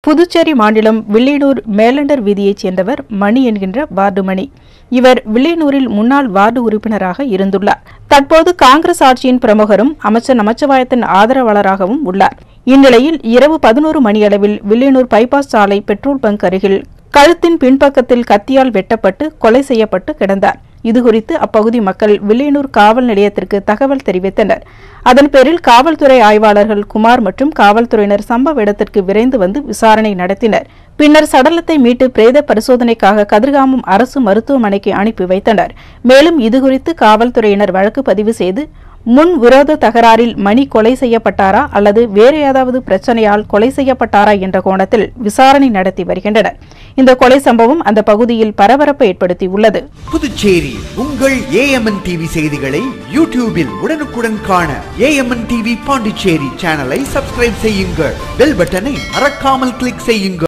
புதுச்சேரி மாநிலம் வில்லியனூர் மேலண்டர் வீதியைச் சேர்ந்தவர் மணி என்கின்ற வார்டு மணி இவர் வில்லியனூரில் முன்னாள் வார்டு உறுப்பினராக இருந்துள்ளார் தற்போது காங்கிரஸ் ஆட்சியின் பிரமுகரும் அமைச்சர் நமச்சிவாயத்தின் ஆதரவாளராகவும் உள்ளார் இந்நிலையில் இரவு பதினோரு மணியளவில் வில்லியனூர் பைபாஸ் சாலை பெட்ரோல் பங்க் அருகில் கழுத்தின் பின்பக்கத்தில் கத்தியால் வெட்டப்பட்டு கொலை செய்யப்பட்டு கிடந்தார் இதுகுறித்து அப்பகுதி மக்கள் வில்லியனூர் காவல் நிலையத்திற்கு தகவல் தெரிவித்தனர் அதன் பேரில் காவல்துறை ஆய்வாளர்கள் குமார் மற்றும் காவல்துறையினர் சம்பவ இடத்திற்கு விரைந்து வந்து விசாரணை நடத்தினர் பின்னர் சடலத்தை மீட்டு பிரேத பரிசோதனைக்காக கதிர்காமம் அரசு மருத்துவமனைக்கு அனுப்பி வைத்தனர் மேலும் இதுகுறித்து காவல்துறையினர் வழக்கு பதிவு செய்து முன் விரோத தகராறில் மணி கொலை செய்யப்பட்டாரா அல்லது வேறு ஏதாவது பிரச்சனையால் கொலை செய்யப்பட்டாரா என்ற கோணத்தில் விசாரணை நடத்தி வருகின்றனர் இந்த கொலை சம்பவம் அந்த பகுதியில் பரபரப்பை ஏற்படுத்தியுள்ளது புதுச்சேரி உங்கள் ஏஎம்என் டிவி செய்திகளை யூடியூபில் உடனுக்குடன் காண ஏஎம்என் டிவி பாண்டிச்சேரி சேனலை சப்ஸ்கிரைப் செய்யுங்கள் பெல் பட்டனை மறக்காமல் கிளிக் செய்யுங்கள்